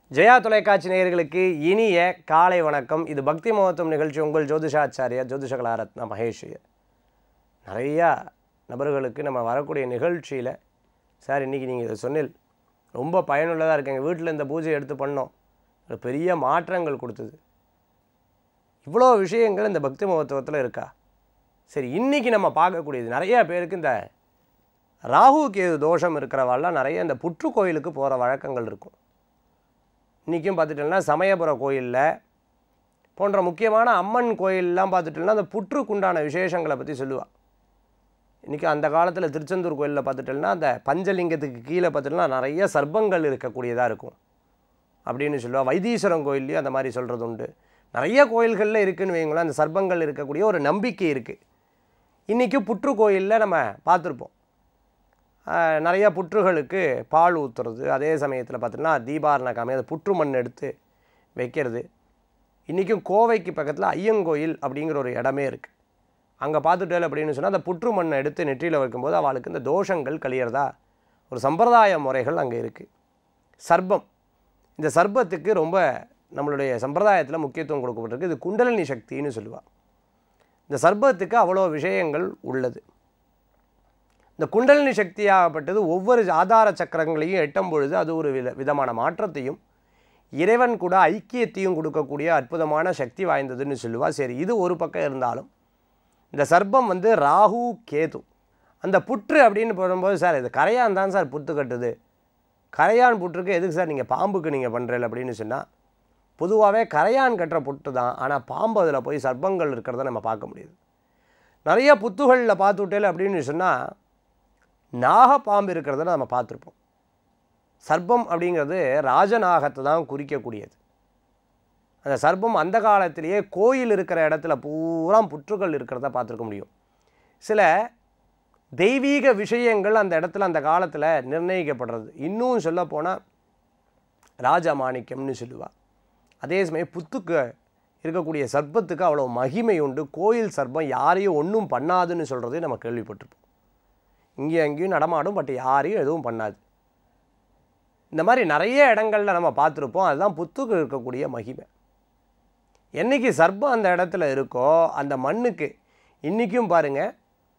ஜெயா தொலைக்காட்சி நேயர்களுக்கு இனிய காலை வணக்கம் இது பக்தி மகத்துவம் நிகழ்ச்சி உங்கள் ஜோதிஷாச்சாரியா ஜோதிஷ கலாரத்னா மகேஷ் நிறையா நபர்களுக்கு நம்ம வரக்கூடிய நிகழ்ச்சியில் சார் இன்றைக்கி நீங்கள் இதை சொன்னில் ரொம்ப பயனுள்ளதாக இருக்கு எங்கள் வீட்டில் இந்த பூஜை எடுத்து பண்ணோம் அது பெரிய மாற்றங்கள் கொடுத்தது இவ்வளோ விஷயங்கள் இந்த பக்தி மகத்துவத்தில் இருக்கா சரி இன்றைக்கி நம்ம பார்க்கக்கூடியது நிறையா பேருக்கு இந்த ராகு கேது தோஷம் இருக்கிறவாள்லாம் நிறைய இந்த புற்று கோயிலுக்கு போகிற வழக்கங்கள் இருக்கும் இன்றைக்கும் பார்த்துட்டோம்னா சமயபுர கோயிலில் போன்ற முக்கியமான அம்மன் கோயிலெலாம் பார்த்துட்டோம்னா அந்த புற்றுக்குண்டான விசேஷங்களை பற்றி சொல்லுவாள் இன்றைக்கி அந்த காலத்தில் திருச்செந்தூர் கோயிலில் பார்த்துட்டோம்னா அந்த பஞ்சலிங்கத்துக்கு கீழே பார்த்துட்டோம்னா நிறைய சர்ப்பங்கள் இருக்கக்கூடியதாக இருக்கும் அப்படின்னு சொல்லுவாள் வைத்தீஸ்வரன் கோயில்லையும் அந்த மாதிரி சொல்கிறது உண்டு நிறைய கோயில்களில் இருக்குன்னு வைங்களேன் அந்த சர்ப்பங்கள் இருக்கக்கூடிய ஒரு நம்பிக்கை இருக்குது இன்றைக்கி புற்று கோயிலில் நம்ம பார்த்துருப்போம் ஆஹ், நிறைய புற்றுகளுக்கு பால் ஊற்றுறது அதே சமயத்தில் பார்த்தோம்னா தீபாரண காமி அந்த புற்று மண் எடுத்து வைக்கிறது இன்றைக்கும் கோவைக்கு பக்கத்தில் ஐயங்கோயில் அப்படிங்கிற ஒரு இடமே இருக்குது அங்கே பார்த்துட்டேன் அப்படின்னு சொன்னால் அந்த புற்று மண்ணை எடுத்து நெற்றியில் வைக்கும்போது அவளுக்கு இந்த தோஷங்கள் கழியறதா ஒரு சம்பிரதாய முறைகள் அங்கே இருக்குது சர்ப்பம் இந்த சர்ப்பத்துக்கு ரொம்ப நம்மளுடைய சம்பிரதாயத்தில் முக்கியத்துவம் கொடுக்கப்பட்டிருக்கு இது குண்டலினி சக்தின்னு சொல்லுவாள் இந்த சர்ப்பத்துக்கு அவ்வளோ விஷயங்கள் உள்ளது இந்த குண்டலினி சக்தியாகப்பட்டது ஒவ்வொரு ஆதார சக்கரங்களையும் எட்டும் பொழுது அது ஒரு வித விதமான மாற்றத்தையும் இறைவன் கூட ஐக்கியத்தையும் கொடுக்கக்கூடிய அற்புதமான சக்தி வாய்ந்ததுன்னு சொல்லுவா சரி இது ஒரு பக்கம் இருந்தாலும் இந்த சர்ப்பம் வந்து ராகு கேது அந்த புற்று அப்படின்னு போடும்போது சார் இது கரையான் தான் சார் புத்து கட்டுது கரையான் புற்றுக்கு எதுக்கு சார் நீங்கள் பாம்புக்கு நீங்கள் பண்ணுறீங்க அப்படின்னு சொன்னால் பொதுவாகவே கரையான் கட்டுற புட்டு தான் ஆனால் பாம்பு அதில் போய் சர்ப்பங்கள் இருக்கிறத நம்ம பார்க்க முடியுது நிறைய புத்துகளில் பார்த்து விட்டேல அப்படின்னு சொன்னால் நாகப்பாம்பு இருக்கிறத நம்ம பார்த்துருப்போம் சர்ப்பம் அப்படிங்கிறது ராஜநாகத்தை தான் குறிக்கக்கூடியது அந்த சர்ப்பம் அந்த காலத்திலேயே கோயில் இருக்கிற இடத்துல பூரா புற்றுகள் இருக்கிறத பார்த்துருக்க முடியும் சில தெய்வீக விஷயங்கள் அந்த இடத்துல அந்த காலத்தில் நிர்ணயிக்கப்படுறது இன்னும் சொல்லப்போனால் ராஜமாணிக்கம்னு சொல்லுவா அதே சமயம் புத்துக்கு இருக்கக்கூடிய சர்ப்பத்துக்கு அவ்வளோ மகிமை உண்டு கோயில் சர்ப்பம் யாரையும் ஒன்றும் பண்ணாதுன்னு சொல்கிறது நம்ம கேள்விப்பட்டிருப்போம் இங்கேயும் அங்கேயும் நடமாடும் பட் யாரையும் எதுவும் பண்ணாது இந்த மாதிரி நிறைய இடங்கள்ல நம்ம பார்த்துருப்போம் அதுதான் புத்துக்கு இருக்கக்கூடிய மகிமை என்னைக்கு சர்ப்பம் அந்த இடத்துல இருக்கோ அந்த மண்ணுக்கு இன்றைக்கும் பாருங்கள்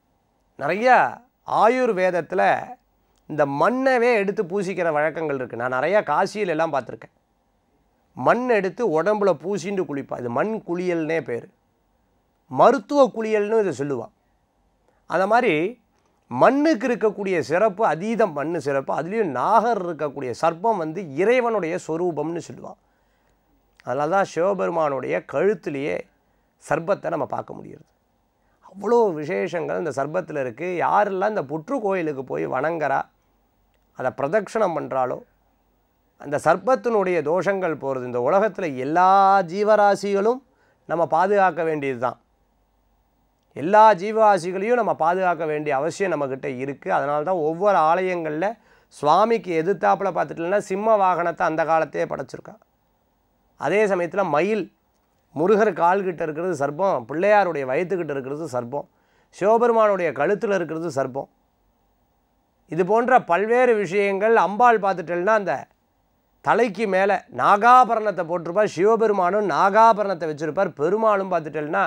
நிறைய ஆயுர்வேதத்தில் இந்த மண்ணவே எடுத்து பூசிக்கிற வழக்கங்கள் இருக்குது நான் நிறையா காசியில எல்லாம் பார்த்துருக்கேன் மண் எடுத்து உடம்புல பூசிண்டு குளிப்பா இது மண் குளியல்னே பேர் மருத்துவ குளியல்னு இதை சொல்லுவாள் அந்த மாதிரி மண்ணுக்கு இருக்கக்கூடிய சிறப்பு அதீதம் மண் சிறப்பு அதுலேயும் நாகர் இருக்கக்கூடிய சர்ப்பம் வந்து இறைவனுடைய சொரூபம்னு சொல்லுவாள் அதனால தான் சிவபெருமானுடைய கழுத்துலேயே சர்ப்பத்தை நம்ம பார்க்க முடியுது அவ்வளோ விசேஷங்கள் இந்த சர்ப்பத்தில் இருக்குது யாரெல்லாம் இந்த புற்று கோயிலுக்கு போய் வணங்குறா அதை பிரதட்சணம் பண்ணுறாலோ அந்த சர்ப்பத்தினுடைய தோஷங்கள் போகிறது இந்த உலகத்தில் எல்லா ஜீவராசிகளும் நம்ம பாதுகாக்க வேண்டியது தான் எல்லா ஜீவராசிகளையும் நம்ம பாதுகாக்க வேண்டிய அவசியம் நம்மக்கிட்ட இருக்குது அதனால தான் ஒவ்வொரு ஆலயங்களில் சுவாமிக்கு எதிர்த்தாப்புல பார்த்துட்டோம்னா சிம்ம வாகனத்தை அந்த காலத்தையே படைச்சிருக்கா அதே சமயத்தில் மயில் முருகர் கால்கிட்ட இருக்கிறது சர்ப்பம் பிள்ளையாருடைய வயிற்றுக்கிட்ட இருக்கிறது சர்ப்பம் சிவபெருமானுடைய கழுத்தில் இருக்கிறது சர்ப்பம் இது போன்ற பல்வேறு விஷயங்கள் அம்பாள் பார்த்துட்டேன்னா அந்த தலைக்கு மேலே நாகாபரணத்தை போட்டிருப்பார் சிவபெருமானும் நாகாபரணத்தை வச்சுருப்பார் பெருமாளும் பார்த்துட்டேன்னா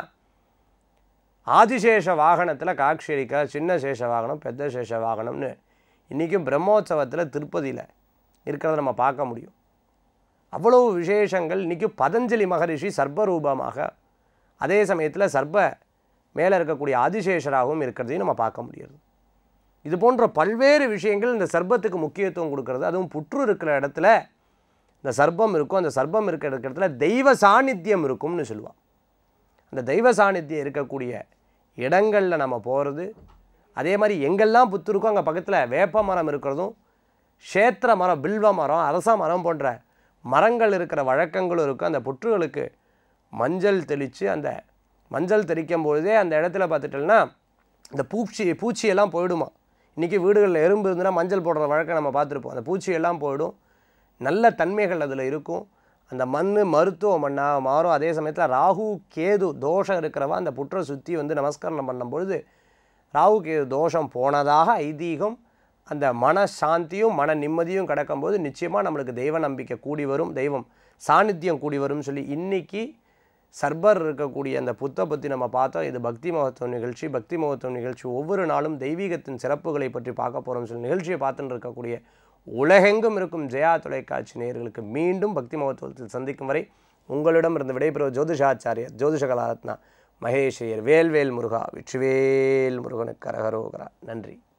ஆதிசேஷ வாகனத்தில் காட்சி அளிக்கிறார் சின்ன சேஷ வாகனம் பெத்த சேஷ வாகனம்னு இன்றைக்கும் பிரம்மோற்சவத்தில் திருப்பதியில் இருக்கிறத நம்ம பார்க்க முடியும் அவ்வளவு விசேஷங்கள் இன்றைக்கி பதஞ்சலி மகரிஷி சர்ப்பரூபமாக அதே சமயத்தில் சர்ப்ப மேலே இருக்கக்கூடிய ஆதிசேஷராகவும் இருக்கிறதையும் நம்ம பார்க்க முடியுது இது போன்ற பல்வேறு விஷயங்கள் இந்த சர்ப்பத்துக்கு முக்கியத்துவம் கொடுக்கறது அதுவும் புற்று இருக்கிற இடத்துல இந்த சர்ப்பம் இருக்கும் அந்த சர்ப்பம் இருக்கிற இடத்துல தெய்வ சாநித்தியம் இருக்கும்னு சொல்லுவாள் அந்த தெய்வ சாநித்தியம் இருக்கக்கூடிய இடங்களில் நம்ம போகிறது அதே மாதிரி எங்கெல்லாம் புத்து இருக்கோ அங்கே பக்கத்தில் வேப்ப மரம் இருக்கிறதும் க்ஷேத்திர மரம் பில்வ மரம் அரச மரம் போன்ற மரங்கள் இருக்கிற வழக்கங்களும் இருக்கும் அந்த புற்றுகளுக்கு மஞ்சள் தெளித்து அந்த மஞ்சள் தெளிக்கும் பொழுதே அந்த இடத்துல பார்த்துட்டோம்னா இந்த பூச்சி பூச்சியெல்லாம் போயிடுமா இன்றைக்கி வீடுகளில் எறும்பு இருந்துன்னா மஞ்சள் போடுற வழக்கம் நம்ம பார்த்துருப்போம் அந்த பூச்சியெல்லாம் போயிடும் நல்ல தன்மைகள் அதில் இருக்கும் அந்த மண் மருத்துவ மண்ணாக மாறும் அதே சமயத்தில் ராகு கேது தோஷம் இருக்கிறவா அந்த புற்றை சுற்றி வந்து நமஸ்கரணம் பண்ணும் பொழுது ராகு கேது தோஷம் போனதாக ஐதீகம் அந்த மன சாந்தியும் மன நிம்மதியும் கிடக்கும்போது நிச்சயமாக நம்மளுக்கு தெய்வ நம்பிக்கை கூடி வரும் தெய்வம் சாநித்தியம் கூடி வரும்னு சொல்லி இன்னைக்கு சர்பர் இருக்கக்கூடிய அந்த புத்தை பற்றி நம்ம பார்த்தோம் இது பக்தி மகத்துவம் நிகழ்ச்சி பக்தி மகத்துவம் நிகழ்ச்சி ஒவ்வொரு நாளும் தெய்வீகத்தின் சிறப்புகளை பற்றி பார்க்க போகிறோம் சொல்லி நிகழ்ச்சியை பார்த்துட்டு இருக்கக்கூடிய உலகெங்கும் இருக்கும் ஜெயா தொலைக்காட்சி நேயர்களுக்கு மீண்டும் பக்தி மகத்துவத்தில் சந்திக்கும் வரை உங்களிடம் இருந்து விடைபெறுவது ஜோதிஷாச்சாரியர் ஜோதிஷ கலாரத்னா மகேஷையர் வேல்வேல் முருகா வெற்றிவேல் முருகனுக்கு கரகரோகரா நன்றி